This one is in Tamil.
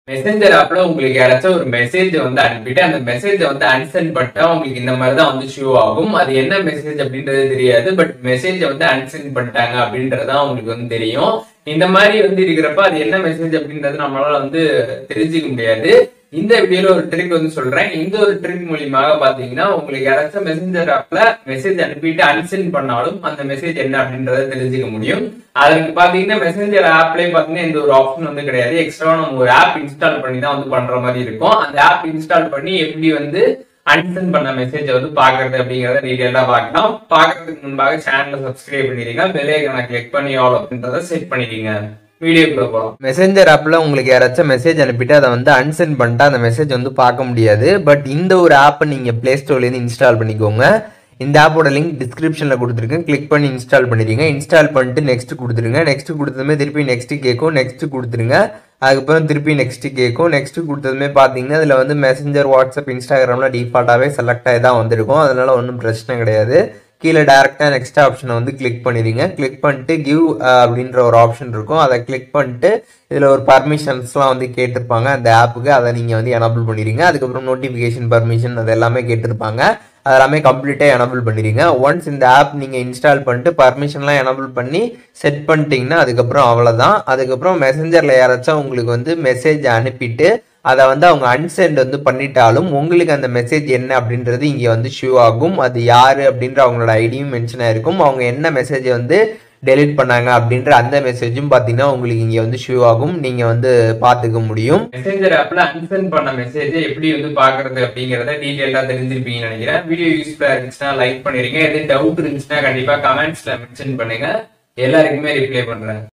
மெசேஞ்சர் ஆப்ல உங்களுக்கு யாராச்சும் ஒரு மெசேஜ் வந்து அனுப்பிட்டு அந்த மெசேஜ் வந்து அன்சென்ட் பண்ணிட்டா உங்களுக்கு இந்த மாதிரி தான் வந்து ஷோ ஆகும் அது என்ன மெசேஜ் அப்படின்றது தெரியாது பட் மெசேஜ் வந்து அன்சென்ட் பண்ணிட்டாங்க அப்படின்றது தான் உங்களுக்கு வந்து தெரியும் இந்த மாதிரி வந்து இருக்கிறப்ப அது என்ன மெசேஜ் அப்படின்றது நம்மளால வந்து தெரிஞ்சுக்க முடியாது இந்த வீடியோல ஒரு ட்ரிக் வந்து சொல்றேன் இந்த ஒரு ட்ரிக் மூலியமாக பாத்தீங்கன்னா உங்களுக்கு யாராச்சும் மெசேஞ்சர் ஆப்ல மெசேஜ் அனுப்பிட்டு அன்சென்ட் பண்ணாலும் அந்த மெசேஜ் என்ன அப்படின்றத தெரிஞ்சுக்க முடியும் அதுக்கு பாத்தீங்கன்னா மெசேஞ்சர் ஆப்லயே பாத்தீங்கன்னா இந்த ஒரு ஆப்ஷன் வந்து கிடையாது எக்ஸ்ட்ரா நம்ம ஒரு ஆப் இன்ஸ்டால் பண்ணி தான் வந்து பண்ற மாதிரி இருக்கும் அந்த ஆப் இன்ஸ்டால் பண்ணி எப்படி வந்து அன்சென்ட் பண்ண மெசேஜ் வந்து பாக்குறது அப்படிங்கறத டீடைலா பார்க்கலாம் பாக்குறதுக்கு முன்பாக சேனலை சப்ஸ்கிரைப் பண்ணிடுங்க பெல்லைக்கனை கிளிக் பண்ணி ஆல் அப்படின்றத செட் பண்ணிடுங்க வீடியோக்குள்ள போலாம் மெசேஞ்சர் ஆப்பில் உங்களுக்கு யாராச்சும் மெசேஜ் அனுப்பிட்டு அதை வந்து அன்சென்ட் பண்ணிட்டா அந்த மெசேஜ் வந்து பார்க்க முடியாது பட் இந்த ஒரு ஆப்பை நீங்கள் ப்ளே ஸ்டோர்லேருந்து இன்ஸ்டால் பண்ணிக்கோங்க இந்த ஆப்போட லிங்க் டிஸ்கிரிப்ஷனில் கொடுத்துருக்கேன் கிளிக் பண்ணி இன்ஸ்டால் பண்ணிடுங்க இன்ஸ்டால் பண்ணிட்டு நெக்ஸ்ட் கொடுத்துருங்க நெக்ஸ்ட் கொடுத்ததுமே திருப்பி நெக்ஸ்ட் கேட்கும் நெக்ஸ்ட் கொடுத்துருங்க அதுக்கப்புறம் திருப்பி நெக்ஸ்ட் கேட்கும் நெக்ஸ்ட் கொடுத்ததுமே பார்த்தீங்கன்னா அதில் வந்து மெசேஞ்சர் வாட்ஸ்அப் இன்ஸ்டாகிராமில் டிஃபால்ட்டாகவே செலக்ட் ஆகி தான் வந்திருக்கும் அதனால ஒன்றும் பிரச்சனை கிடையாது கீழே டேரெக்டாக நெக்ஸ்ட் ஆப்ஷனை வந்து கிளிக் பண்ணிடுங்க கிளிக் பண்ணிட்டு கிவ் அப்படின்ற ஒரு ஆப்ஷன் இருக்கும் அதை கிளிக் பண்ணிட்டு இதில் ஒரு பர்மிஷன்ஸ்லாம் வந்து கேட்டிருப்பாங்க அந்த ஆப்புக்கு அதை நீங்கள் வந்து எனபிள் பண்ணிடுங்க அதுக்கப்புறம் நோட்டிஃபிகேஷன் பர்மிஷன் அது எல்லாமே கேட்டிருப்பாங்க அது எல்லாமே கம்ப்ளீட்டாக எனபிள் பண்ணிடுங்க ஒன்ஸ் இந்த ஆப் நீங்கள் இன்ஸ்டால் பண்ணிட்டு பர்மிஷன்லாம் எனபிள் பண்ணி செட் பண்ணிட்டீங்கன்னா அதுக்கப்புறம் அவ்வளோதான் அதுக்கப்புறம் மெசஞ்சரில் யாராச்சும் உங்களுக்கு வந்து மெசேஜ் அனுப்பிட்டு அதை வந்து அவங்க அன்சென்ட் வந்து பண்ணிட்டாலும் உங்களுக்கு அந்த மெசேஜ் என்ன அப்படின்றது இங்கே வந்து ஷூ ஆகும் அது யார் அப்படின்ற அவங்களோட ஐடியும் மென்ஷன் ஆயிருக்கும் அவங்க என்ன மெசேஜை வந்து டெலிட் பண்ணாங்க அப்படின்ற அந்த மெசேஜும் பார்த்தீங்கன்னா உங்களுக்கு இங்கே வந்து ஷூ ஆகும் நீங்கள் வந்து பார்த்துக்க முடியும் மெசேஞ்சர் ஆப்ல அன்சென்ட் பண்ண மெசேஜ் எப்படி வந்து பாக்குறது அப்படிங்கறத டீடைலா தெரிஞ்சிருப்பீங்கன்னு நினைக்கிறேன் வீடியோ யூஸ்ஃபுல்லா இருந்துச்சுன்னா லைக் பண்ணிருங்க எதுவும் டவுட் இருந்துச்சுன்னா கண்டிப்பா கமெண்ட்ஸ்ல மென்ஷன் பண்ணுங்க எல்லாருக்குமே ரிப்ளை பண்றேன்